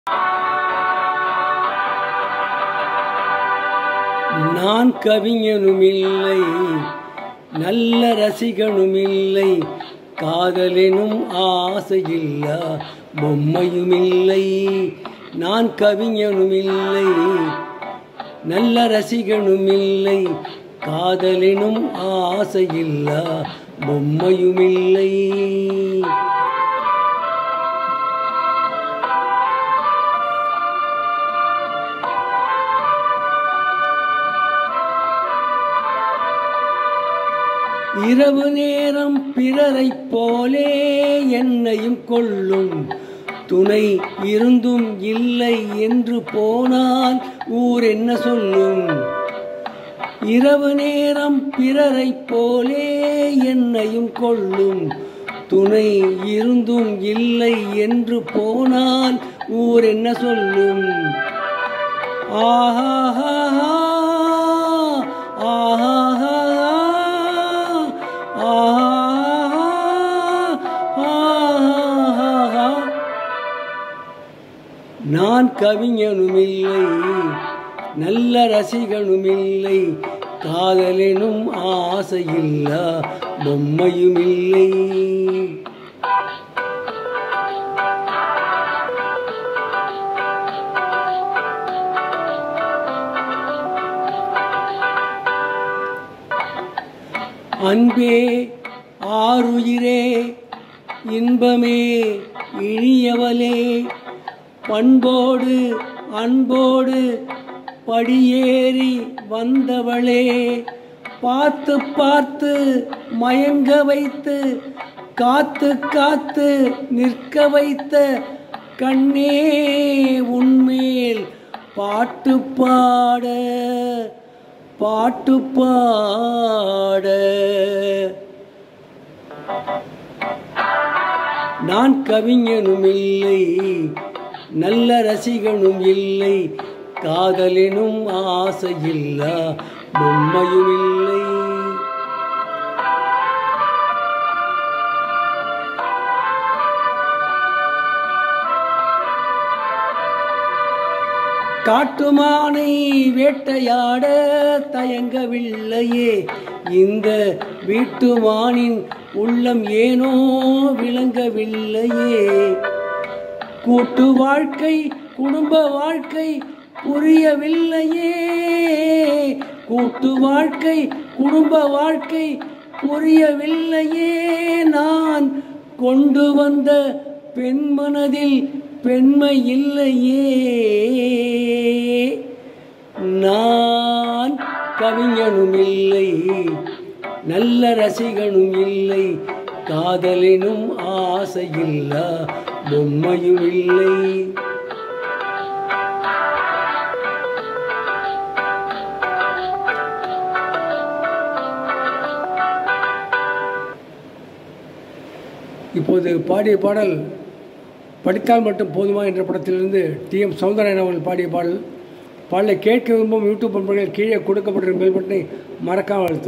நான் கவிஞனுமில்லை நல்ல ரசிகனுமில்லை காதலெனும் ஆசையில்லா பொம்மையுமில்லை நான் கவிஞனுமில்லை நல்ல ரசிகனுமில்லை காதலெனும் ஆசையில்லா பொம்மையுமில்லை இரவு நேரம் பிறரைப் போலே என்னையும் கொள்ளும் துணை இருந்தும் இல்லை என்று போனால் ஊர் என்ன சொல்லும் இரவு நேரம் பிறரைப் போலே என்னையும் கொள்ளும் துணை இருந்தும் இல்லை என்று போனால் ஊர் என்ன சொல்லும் ஆஹா ஆஹா நான் கவிஞனுமில்லை நல்ல ரசிகனுமில்லை காதலெனும் ஆசையில்லா பொம்மையுமில்லை அன்பே ஆருயிரே இன்பமே இனியவளே பண்போடு அன்போடு படியேறி வந்தவளே பார்த்து பார்த்து மயங்க வைத்து காத்து காத்து நிற்க வைத்த கண்ணே உன்மேல் பாட்டு பாட பாட்டு பாட நான் கவிஞனுமில்லை நல்ல ரசிகனும் இல்லை காதலெனும் ஆசையில்லா பொம்மையுமில்லை காட்டுமானை வேட்டையாட தயங்கவில்லையே இந்த வீட்டுமானின் உள்ளம் ஏனோ விளங்கவில்லையே கூட்டு வாழ்க்கை குடும்ப வாழ்க்கை புரியவில்லையே கூட்டு வாழ்க்கை குடும்ப வாழ்க்கை புரியவில்லையே நான் கொண்டு வந்த பெண் மனதில் பெண்மை இல்லையே நான் கவிஞனும் இல்லை நல்ல ரசிகனும் இல்லை காதலினும் ஆசையில்லா பொம்மையும் இல்லை இப்போது பாடிய பாடல் படித்தால் மட்டும் போதுமா என்ற படத்திலிருந்து டி எம் சௌந்தரன் அவர்கள் பாடிய பாடல் பாடலை கேட்க விரும்பும் யூடியூப் நண்பர்கள் கீழே கொடுக்கப்பட்டிருக்கும் பெல் பட்டனை மறக்காமல் அழுத்தும்